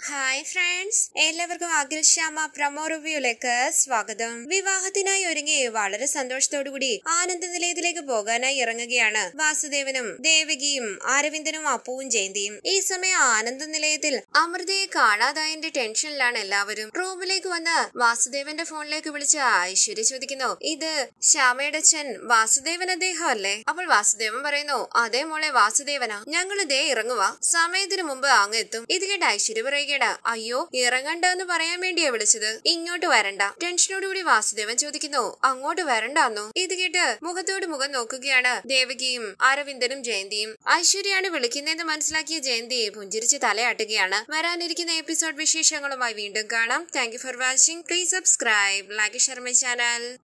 hi friends എല്ലാവർക്കും Akhil Shyama promo റിവ്യൂലേക്ക് സ്വാഗതം വിവാഹത്തിനായി ഒരുങ്ങി വളരെ സന്തോഷത്തോടുകൂടി ആനന്ദ നിലയത്തിലേക്ക് പോകാനായി ഇറങ്ങുകയാണ് വാസുദേവനും ദേവകിയും അരവിന്ദനും അപ്പുവും ജയന്തിയും ഈ സമയം ആനന്ദ നിലയത്തിൽ അമൃതയെ കാണാതായതിന്റെ ടെൻഷനിലാണ് എല്ലാവരും റൂമിലേക്ക് വന്ന് വാസുദേവന്റെ ഫോണിലേക്ക് വിളിച്ച് ഐശ്വര്യ ചോദിക്കുന്നു ഇത് ശ്യാമയുടെ അച്ഛൻ വാസുദേവൻ അദ്ദേഹം അല്ലേ അപ്പോൾ വാസുദേവൻ പറയുന്നു അതേ മോളെ വാസുദേവനാ ഞങ്ങൾ ഇതേ ഇറങ്ങുക സമയത്തിന് മുമ്പ് അങ്ങ് എത്തും ഇത് കേട്ട് ഐശ്വര്യ പറയുകയാണ് അയ്യോ ഇറങ്ങണ്ട എന്ന് പറയാൻ വേണ്ടിയാ വിളിച്ചത് ഇങ്ങോട്ട് വരണ്ട ടെൻഷനോടുകൂടി വാസുദേവൻ ചോദിക്കുന്നു അങ്ങോട്ട് വരണ്ടാന്നോ ഇത് കേട്ട് മുഖത്തോട് മുഖം നോക്കുകയാണ് ദേവകിയും അരവിന്ദനും ജയന്തിയും ഐശ്വര്യയാണ് വിളിക്കുന്നതെന്ന് മനസ്സിലാക്കിയ ജയന്തി പുഞ്ചിരിച്ച് തലയാട്ടുകയാണ് വരാനിരിക്കുന്ന എപ്പിസോഡ് വിശേഷങ്ങളുമായി വീണ്ടും കാണാം thank you for watching please subscribe like share my channel